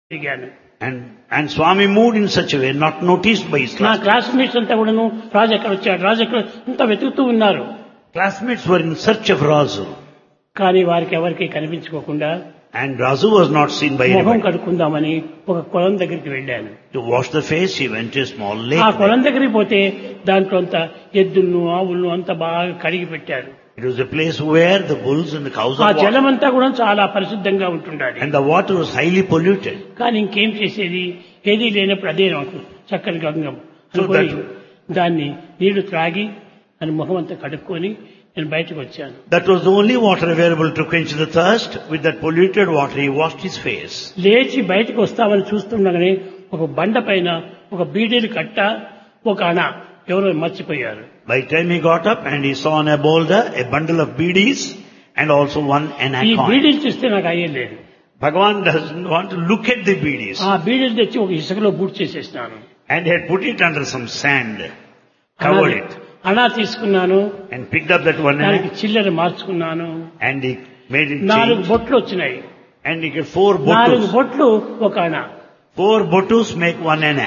తిరిగాను And, and Swami moved in such a way, not noticed by his నా class. Classmates అంతా కూడాను రాజు ఎక్కడ వచ్చాడు రాజు ఎక్కడ అంతా వెతుకుతూ ఉన్నారు Classmates were in search of Razu. కానీ వారికి ఎవరికి కనిపించుకోకుండా And Razu was not seen by మొహం anybody. కడుక్కుందామని ఒక కొలం దగ్గరికి వెళ్ళాను To wash the face, he went to a small ఆ lake. కొలం దగ్గరికి పోతే దాంట్లో అంత ఎద్దులను ఆవులను అంతా బాగా కడిగి పెట్టారు It was a place where the bulls and the cows ఆ are watered. జలం అంతా కూడా చాలా పరిశుద్ధంగా ఉంటుండాలి And the water was highly polluted. కానీ ఇంకేం చేసేది ఏదీ లేనప్పుడు అదే నాకు చక్కని గంగం So అనుకొని that- దాన్ని నీళ్లు త్రాగి అని ముఖం అంతా కడుక్కొని నేను బయటకు వచ్చాను That was the only water available to quench the thirst. With that polluted water, he washed his face. లేచి బయటకు వస్తామని చూస్తుండగానే ఒక బండ పైన ఒక బీడీలు కట్ట ఒక అణ ఎవరో మర్చిపోయారు By the time he got up and he saw on a boulder a bundle of beedies and also one ఈ anaconda. బీడీలు చూస్తే నాకు అయ్యలేదు Bhagavan doesn't want to look at the beedies ఆ బీడీలు తెచ్చి ఒక ఇసుకలో బూట్ చేసేసినాను and had put it under some sand, covered it అణా తీసుకున్నాను and picked up that one దానికి ana చిల్లర మార్చుకున్నాను and he made it నాలుగు change బొట్లు వచ్చినాయి and he got four నాలుగు botus. బొట్లు ఒక అణ Four botus make one ana.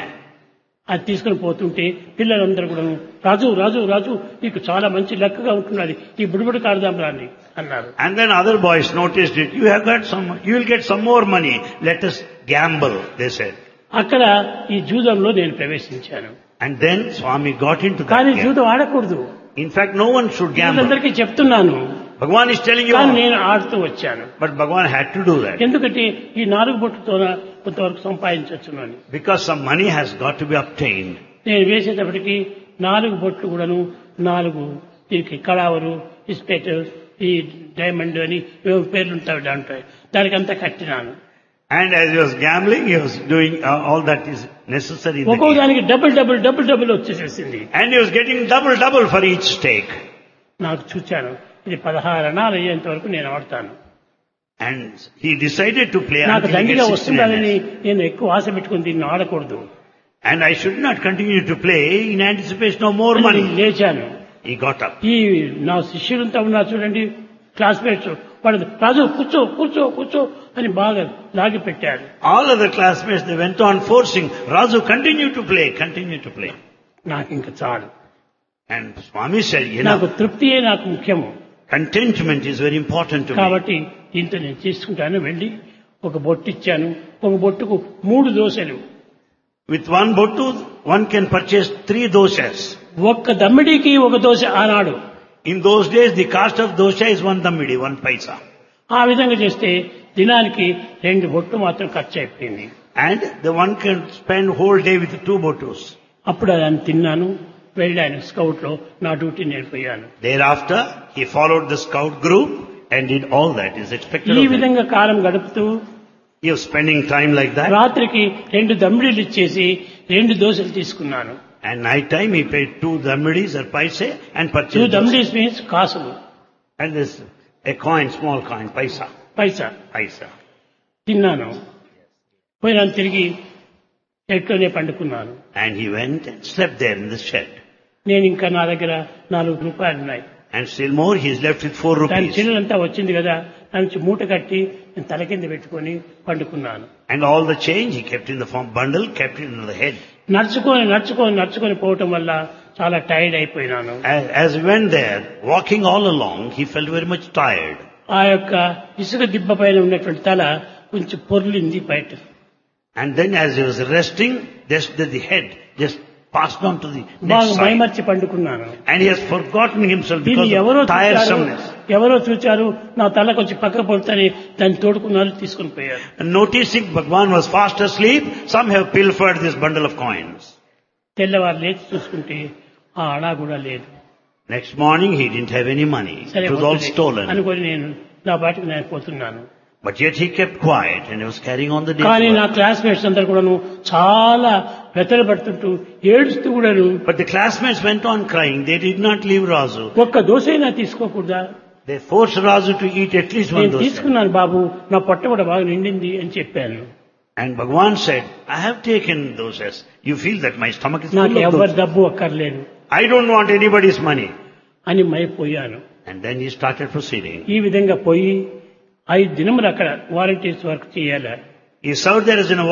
అది తీసుకుని పోతుంటే పిల్లలందరూ కూడా రాజు రాజు రాజు నీకు చాలా మంచి లెక్కగా ఉంటున్నది ఈ బుడిబుడి కాడదాం రాని అన్నారు And then other boys noticed it. You have got some, you will get some more money. Let us gamble, they said. అక్కడ ఈ జూదంలో నేను ప్రవేశించాను And then Swami got into that కానీ game. జూదం ఆడకూడదు In fact, no one should gamble. అందరికీ చెప్తున్నాను Bhagavan is telling you కానీ all. నేను ఆడుతూ వచ్చాను But Bhagavan had to do that. ఎందుకంటే ఈ నాలుగు బొట్టుతో కొంతవరకు సంపాదించవచ్చునని Because some money has got to be obtained. నేను వేసేటప్పటికి నాలుగు బొట్లు కూడాను నాలుగు దీనికి కళావరు ఇస్పెట్ ఈ డైమండ్ అని ఏవో పేర్లు ఉంటాయి దాంట్లో దానికంతా కట్టినాను And as he was gambling, he was doing uh, all that is necessary. in the ఒక్కో game. దానికి డబుల్ డబుల్ డబుల్ డబుల్ వచ్చేసేసింది And he was getting double double for each stake. నాకు చూచాను ఇది పదహారు అణాలు అయ్యేంత వరకు నేను ఆడతాను And he decided to play నాకు until he దండిగా gets 16 వస్తుందని NS. నేను ఎక్కువ ఆశ పెట్టుకుని దీన్ని ఆడకూడదు And I should not continue to play in anticipation of more అని money. నేను లేచాను He got up. ఈ నా శిష్యులంతా ఉన్నారు చూడండి క్లాస్మేట్స్ వాళ్ళు రాజు కూర్చో కూర్చో కూర్చో అని బాగా లాగి పెట్టారు All other classmates, they went on forcing, Razu, continue to play, continue to play. నాకు ఇంకా చాలు And Swami said, you నాకు know, తృప్తియే నాకు ముఖ్యము contentment is very important to me. కాబట్టి దీంతో నేను తీసుకుంటాను వెళ్ళి ఒక బొట్టు ఇచ్చాను ఒక బొట్టుకు మూడు దోశలు With one bottu, one can purchase three doshas. ఒక్క దమ్మిడికి ఒక దోశ ఆనాడు In those days, the cost of dosha is one dammidi, one paisa. ఆ విధంగా చేస్తే దినానికి రెండు బొట్లు మాత్రం ఖర్చు అయిపోయింది And the one can spend whole day with two bottus. అప్పుడు దాన్ని తిన్నాను వెళ్ళాను స్కౌట్ లో నా డ్యూటీ నేను పోయాను Thereafter, he followed the scout group and did all that is expected ఈ of him. విధంగా కాలం గడుపుతూ He was spending time like that. రాత్రికి రెండు దమ్మిడీలు ఇచ్చేసి రెండు దోశలు తీసుకున్నాను And night time, he paid two dammidis or paise and to purchased dosa. Dammidis means కాసులు And this, a coin, small coin, paisa, paisa paisa. తిన్నాను పోయినాను తిరిగి ఎట్లోనే పండుకున్నాను And he went and slept there in the shed. నేను ఇంకా నా దగ్గర నాలుగు రూపాయలు ఉన్నాయి And still more, he's left with four దాని rupees. చిన్నదంతా వచ్చింది కదా దాని నుంచి మూట కట్టి నేను తల కింద పెట్టుకొని పండుకున్నాను And all the change he kept in the form bundle, kept it in the head. నడుచుకొని నడుచుకొని నడుచుకొని పోవటం వల్ల చాలా టైర్డ్ అయిపోయినాను As, as he went there, walking all along, he felt very much tired. ఆ యొక్క ఇసుక దిబ్బ పైన ఉన్నటువంటి తల కొంచెం పొర్లింది బయట And then as he was resting, just the, the head just passed on to the బాగా next side. మైమర్చి పండుకున్నాను And he has forgotten himself దీన్ని because ఎవరో of చూచారు tiresomeness. ఎవరో చూచారు నా తల కొంచెం పక్క పడుతుంది దాన్ని తోడుకున్నారు తీసుకుని పోయారు And noticing Bhagwan was fast asleep, some have pilfered this bundle of coins. తెల్లవారు లేచి చూసుకుంటే ఆ అడా కూడా లేదు Next morning he didn't have any money. సరే It was all పోతుంది stolen. అనుకొని నేను నా బాటికి నేను పోతున్నాను But yet he kept quiet and he was carrying on the day's కానీ నా work. క్లాస్మేట్స్ అందరు కూడాను చాలా వెతలు పడుతుంటూ ఏడుస్తూ కూడాను But the classmates went on crying. They did not leave Razu. ఒక్క దోశైనా తీసుకోకూడదా They forced Razu to eat at least one నేను dosa. తీసుకున్నాను బాబు నా పొట్ట కూడా బాగా నిండింది అని చెప్పాను And Bhagwan said, I have taken dosas. You feel that my stomach is నాకు full of ఎవరి dosas. డబ్బు అక్కర్లేదు I don't want anybody's money. అని మైపోయాను And then he started proceeding. ఈ విధంగా పోయి ఐదు దినములు అక్కడ వాలంటీర్స్ వర్క్ చేయాలి He served there as an